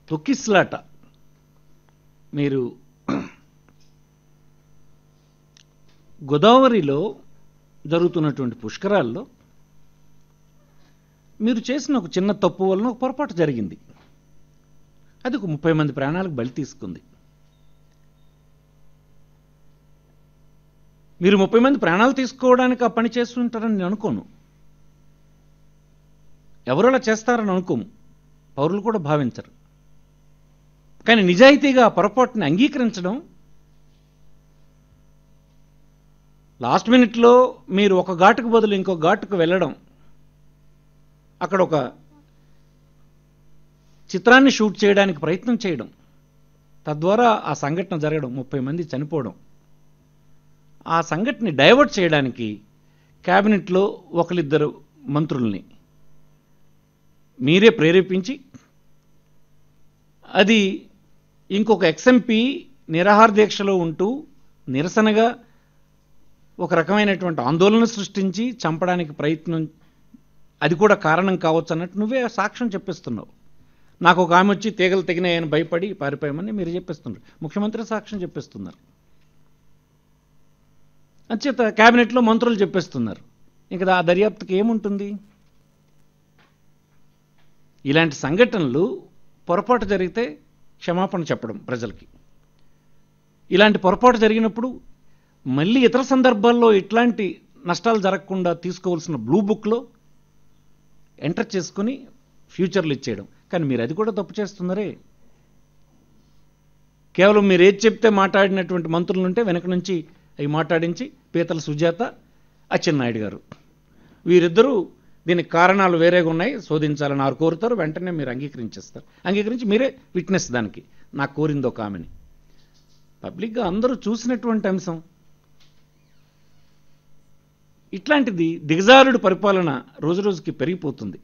తొక్కిస్లాట మీరు గోదావరిలో జరుగుతున్నటువంటి పుష్కరాల్లో మీరు చేసిన ఒక చిన్న తప్పు వలన ఒక పొరపాటు జరిగింది అది ఒక ముప్పై మంది ప్రాణాలకు బలి తీసుకుంది మీరు ముప్పై మంది ప్రాణాలు తీసుకోవడానికి ఆ పని చేస్తుంటారని నేను అనుకోను ఎవరు అలా చేస్తారని అనుకోము పౌరులు కూడా భావించరు కానీ నిజాయితీగా ఆ పొరపాటుని అంగీకరించడం లాస్ట్ మినిట్లో మీరు ఒక ఘాటుకు బదులు ఇంకో ఘాటుకు వెళ్ళడం అక్కడ ఒక చిత్రాన్ని షూట్ చేయడానికి ప్రయత్నం చేయడం తద్వారా ఆ సంఘటన జరగడం ముప్పై మంది చనిపోవడం ఆ సంఘటనని డైవర్ట్ చేయడానికి క్యాబినెట్లో ఒకరిద్దరు మంత్రుల్ని మీరే ప్రేరేపించి అది ఇంకొక ఎక్స్ఎంపీ నిరాహార దీక్షలో ఉంటూ నిరసనగా ఒక రకమైనటువంటి ఆందోళన సృష్టించి చంపడానికి ప్రయత్నం అది కూడా కారణం కావచ్చు అన్నట్టు నువ్వే సాక్ష్యం చెప్పిస్తున్నావు నాకు ఒక ఆమె వచ్చి తీగలు తెగినాయని భయపడి పారిపోయామని మీరు చెప్పిస్తున్నారు ముఖ్యమంత్రి సాక్ష్యం చెప్పిస్తున్నారు అంచేత క్యాబినెట్లో మంత్రులు చెప్పిస్తున్నారు ఇంకా ఆ దర్యాప్తుకి ఏముంటుంది ఇలాంటి సంఘటనలు పొరపాటు జరిగితే క్షమాపణ చెప్పడం ప్రజలకి ఇలాంటి పొరపాటు జరిగినప్పుడు మళ్ళీ ఇతర సందర్భాల్లో ఇట్లాంటి నష్టాలు జరగకుండా తీసుకోవాల్సిన బ్లూ బుక్లో ఎంటర్ చేసుకుని ఫ్యూచర్లు ఇచ్చేయడం కానీ మీరు అది కూడా తప్పు చేస్తున్నారే కేవలం మీరు ఏది చెప్తే మాట్లాడినటువంటి మంత్రులు ఉంటే వెనక నుంచి అవి మాట్లాడించి పీతల సుజాత అచ్చెన్నాయుడు గారు వీరిద్దరూ దీనికి కారణాలు వేరేగా ఉన్నాయి శోధించాలని వారు కోరుతారు వెంటనే మీరు అంగీకరించేస్తారు అంగీకరించి మీరే విట్నెస్ దానికి నాకు కోరింది ఒక ఆమెని పబ్లిక్గా అందరూ చూసినటువంటి అంశం ఇట్లాంటిది దిగజారుడు పరిపాలన రోజు రోజుకి పెరిగిపోతుంది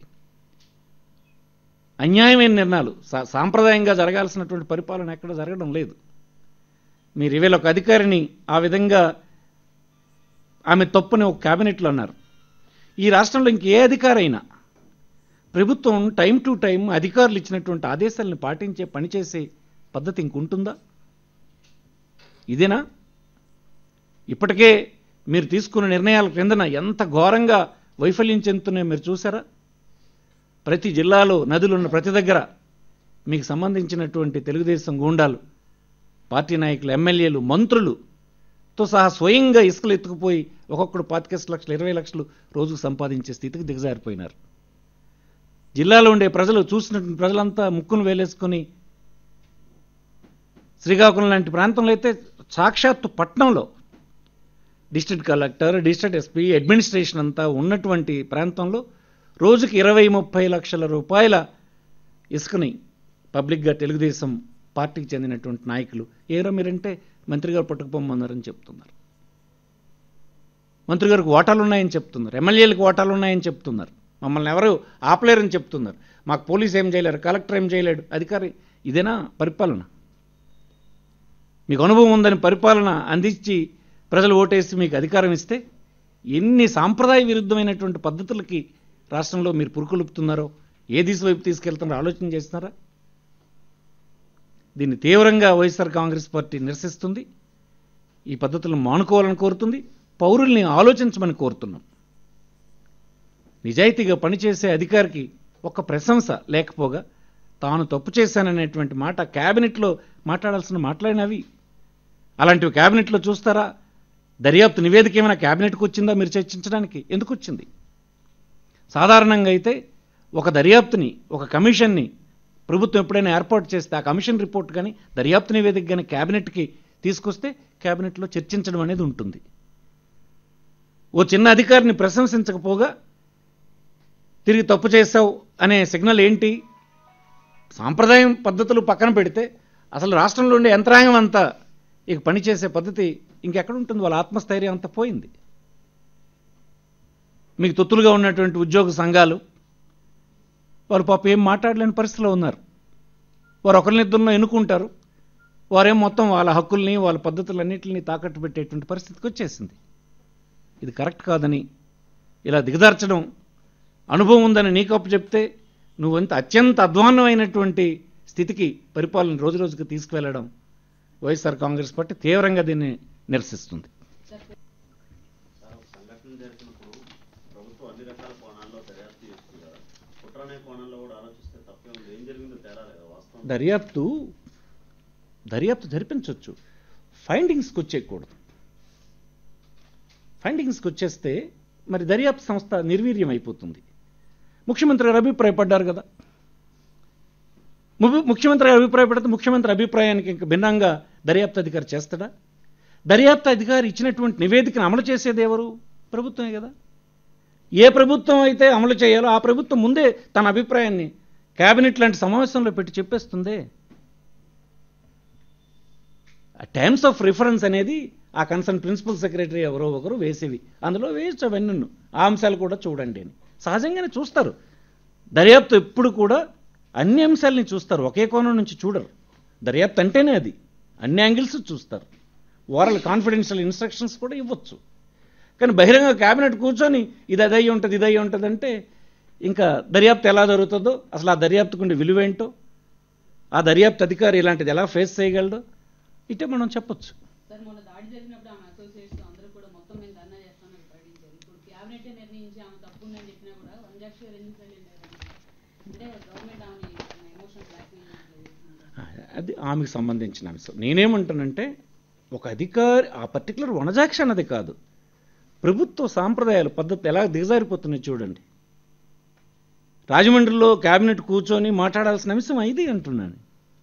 అన్యాయమైన నిర్ణయాలు సా- సాంప్రదాయంగా జరగాల్సినటువంటి పరిపాలన ఎక్కడ జరగడం లేదు మీరు ఇవేళ ఒక అధికారిని ఆ విధంగా ఆమె తప్పుని ఒక క్యాబినెట్లో అన్నారు ఈ రాష్ట్రంలో ఇంకే అధికారైనా ప్రభుత్వం టైం టు టైం అధికారులు ఇచ్చినటువంటి ఆదేశాలను పాటించే పనిచేసే పద్ధతి ఇంకుంటుందా ఇదేనా ఇప్పటికే మీరు తీసుకున్న నిర్ణయాల క్రిందన ఎంత ఘోరంగా వైఫల్యం చెందుతున్నాయో మీరు చూసారా ప్రతి జిల్లాలో నదులు ఉన్న ప్రతి దగ్గర మీకు సంబంధించినటువంటి తెలుగుదేశం గూండాలు పార్టీ నాయకులు ఎమ్మెల్యేలు మంత్రులుతో సహా స్వయంగా ఇసుకలు ఎత్తుకుపోయి ఒక్కొక్కడు పాతికేసి లక్షలు ఇరవై లక్షలు రోజుకు సంపాదించే స్థితికి దిగజారిపోయినారు జిల్లాలో ఉండే ప్రజలు చూసినటువంటి ప్రజలంతా ముక్కును వేలేసుకొని శ్రీకాకుళం లాంటి ప్రాంతంలో అయితే సాక్షాత్తు పట్నంలో district collector district SP administration అంతా ఉన్నటువంటి ప్రాంతంలో రోజుకి ఇరవై ముప్పై లక్షల రూపాయల ఇసుకని పబ్లిక్గా తెలుగుదేశం పార్టీకి చెందినటువంటి నాయకులు ఏరో మీరంటే మంత్రి గారు పట్టుకుపోమన్నారని చెప్తున్నారు మంత్రి గారికి ఓటాలు ఉన్నాయని చెప్తున్నారు ఎమ్మెల్యేలకు ఓటాలు ఉన్నాయని చెప్తున్నారు మమ్మల్ని ఎవరు ఆపలేరని చెప్తున్నారు మాకు పోలీస్ ఏం చేయలేరు కలెక్టర్ ఏం చేయలేడు అధికారి ఇదేనా పరిపాలన మీకు అనుభవం ఉందని పరిపాలన అందించి ప్రజలు ఓటేసి మీకు అధికారం ఇస్తే ఎన్ని సాంప్రదాయ విరుద్ధమైనటువంటి పద్ధతులకి రాష్ట్రంలో మీరు పురుకొలుపుతున్నారో ఏ దిశ వైపు తీసుకెళ్తున్నారో ఆలోచన చేస్తున్నారా దీన్ని తీవ్రంగా వైఎస్ఆర్ కాంగ్రెస్ పార్టీ నిరసిస్తుంది ఈ పద్ధతులను మానుకోవాలని కోరుతుంది పౌరుల్ని ఆలోచించమని కోరుతున్నాం నిజాయితీగా పనిచేసే అధికారికి ఒక ప్రశంస లేకపోగా తాను తప్పు చేశాననేటువంటి మాట క్యాబినెట్లో మాట్లాడాల్సిన మాట్లాడినవి అలాంటివి క్యాబినెట్లో చూస్తారా దర్యాప్తు నివేదిక ఏమైనా క్యాబినెట్కి వచ్చిందా మీరు చర్చించడానికి ఎందుకు వచ్చింది సాధారణంగా అయితే ఒక దర్యాప్తుని ఒక కమిషన్ని ప్రభుత్వం ఎప్పుడైనా ఏర్పాటు చేస్తే ఆ కమిషన్ రిపోర్ట్ కానీ దర్యాప్తు నివేదిక కానీ క్యాబినెట్కి తీసుకొస్తే క్యాబినెట్లో చర్చించడం అనేది ఉంటుంది ఓ చిన్న అధికారిని ప్రశంసించకపోగా తిరిగి తప్పు చేశావు అనే సిగ్నల్ ఏంటి సాంప్రదాయం పద్ధతులు పక్కన పెడితే అసలు రాష్ట్రంలో ఉండే యంత్రాంగం అంతా ఇక పనిచేసే పద్ధతి ఇంకెక్కడ ఉంటుంది వాళ్ళ ఆత్మస్థైర్యం అంతా పోయింది మీకు తొత్తులుగా ఉన్నటువంటి ఉద్యోగ సంఘాలు వారు పాప ఏం మాట్లాడలేని పరిస్థితిలో ఉన్నారు వారు ఒకరినిద్దరిలో ఎన్నుకుంటారు వారేం మొత్తం వాళ్ళ హక్కుల్ని వాళ్ళ పద్ధతులన్నింటినీ తాకట్టు పెట్టేటువంటి పరిస్థితికి వచ్చేసింది ఇది కరెక్ట్ కాదని ఇలా దిగదార్చడం అనుభవం ఉందని నీకు అప్పు చెప్తే నువ్వంత అత్యంత అధ్వాన్నమైనటువంటి స్థితికి పరిపాలన రోజు రోజుకు తీసుకువెళ్ళడం వైఎస్ఆర్ కాంగ్రెస్ పార్టీ తీవ్రంగా దీన్ని నిరసిస్తుంది సార్ ఒక సంఘటన జరిగినప్పుడు ప్రభుత్వం అన్ని రకాల కోణాల్లో దర్యాప్తు చేస్తుంది కదా కుట్ర అనే కోణంలో కూడా ఆలోచిస్తే తప్పే ఉంది ఏం జరిగిందో తేలాలి కదా వాస్తవం దర్యాప్తు దర్యాప్తు జరిపించవచ్చు ఫైండింగ్స్కి వచ్చేయకూడదు ఫైండింగ్స్కి వచ్చేస్తే మరి దర్యాప్తు సంస్థ నిర్వీర్యం అయిపోతుంది ముఖ్యమంత్రి గారు అభిప్రాయపడ్డారు కదా ము- ముఖ్యమంత్రి గారు అభిప్రాయపడితే ముఖ్యమంత్రి అభిప్రాయానికి ఇంకా భిన్నంగా దర్యాప్తు అధికారి చేస్తాడా దర్యాప్తు అధికారి ఇచ్చినటువంటి నివేదికను అమలు చేసేది ఎవరు ప్రభుత్వమే కదా ఏ ప్రభుత్వం అయితే అమలు చేయాలో ఆ ప్రభుత్వం ముందే తన అభిప్రాయాన్ని కేబినెట్ లాంటి సమావేశంలో పెట్టి చెప్పేస్తుందే టైమ్స్ ఆఫ్ రిఫరెన్స్ అనేది ఆ కన్సర్న్ ప్రిన్సిపల్ సెక్రటరీ ఎవరో ఒకరు వేసేవి అందులో వేయచ్చు అవన్నీ ఆ అంశాలు కూడా చూడండి అని సహజంగానే చూస్తారు దర్యాప్తు ఎప్పుడు కూడా అన్ని అంశాలని చూస్తారు ఒకే కోణం నుంచి చూడరు దర్యాప్తు అంటేనే అది అన్ని యాంగిల్స్ చూస్తారు ఓరల్ కాన్ఫిడెన్షియల్ ఇన్స్ట్రక్షన్స్ కూడా ఇవ్వచ్చు కానీ బహిరంగ క్యాబినెట్ కూర్చొని ఇది అది అయ్యి ఉంటుంది ఇది అయ్యి ఉంటుంది అంటే ఇంకా దర్యాప్తు ఎలా జరుగుతుందో అసలు ఆ దర్యాప్తుకుండే విలువేంటో ఆ దర్యాప్తు అధికారి ఇలాంటిది ఎలా ఫేస్ చేయగలడో ఇటే మనం చెప్పొచ్చు సార్ మొన్న దాడి జరిగినప్పుడు ఆమె అసోసియేట్స్ అందరూ కూడా మొత్తం మేము ధర్నా చేస్తామని ప్రకటించారు ఇప్పుడు క్యాబినెట్ నిర్ణయించి ఆమె తప్పు ఉందని చెప్పినా కూడా వన్ జాక్ష గారు ఎందుకు వెళ్ళలేదు అంటే గవర్నమెంట్ ఆమెని ఎమోషనల్ బ్లాక్మెయిల్ చేస్తున్నారు అది ఆమెకు సంబంధించిన అంశం నేనేమంటానంటే ఒక అధికారి ఆ పర్టికులర్ వనజాక్ష అన్నది కాదు ప్రభుత్వ సాంప్రదాయాలు పద్ధతి ఎలా దిగజారిపోతున్నాయి చూడండి రాజమండ్రిలో కేబినెట్ కూర్చొని మాట్లాడాల్సిన అంశం ఇది అంటున్నాను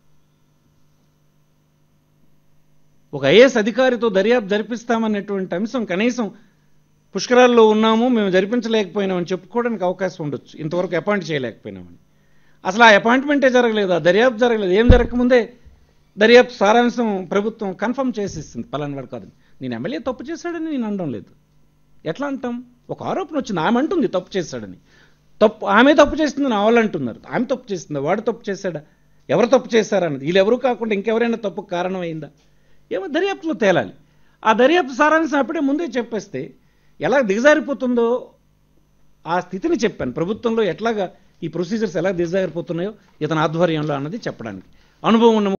ఒక ఐఏఎస్ అధికారితో దర్యాప్తు జరిపిస్తామనేటువంటి అంశం కనీసం పుష్కరాల్లో ఉన్నాము మేము జరిపించలేకపోయినామని చెప్పుకోవడానికి అవకాశం ఉండొచ్చు ఇంతవరకు అపాయింట్ చేయలేకపోయినామని అసలు ఆ అపాయింట్మెంటే జరగలేదు ఆ దర్యాప్తు జరగలేదు ఏం జరగకముందే దర్యాప్తు సారాంశం ప్రభుత్వం కన్ఫర్మ్ చేసేసింది పలానా వాడు కాదు నేను ఎమ్మెల్యే తప్పు చేశాడని నేను అనడం లేదు ఎట్లా అంటాం ఒక ఆరోపణ వచ్చింది ఆమె అంటుంది తప్పు చేశాడని తప్పు ఆమె తప్పు చేస్తుందని వాళ్ళు అంటున్నారు ఆమె తప్పు చేస్తుందా వాడు తప్పు చేశాడా ఎవరు తప్పు చేశారన్నది వీళ్ళు ఎవరు కాకుండా ఇంకెవరైనా తప్పు కారణమైందా ఏమో దర్యాప్తులో తేలాలి ఆ దర్యాప్తు సారాంశం అప్పుడే ముందే చెప్పేస్తే ఎలా దిగజారిపోతుందో ఆ స్థితిని చెప్పాను ప్రభుత్వంలో ఎట్లాగా ఈ ప్రొసీజర్స్ ఎలా దిగజారిపోతున్నాయో ఇతని ఆధ్వర్యంలో అన్నది చెప్పడానికి అనుభవం ఉన్న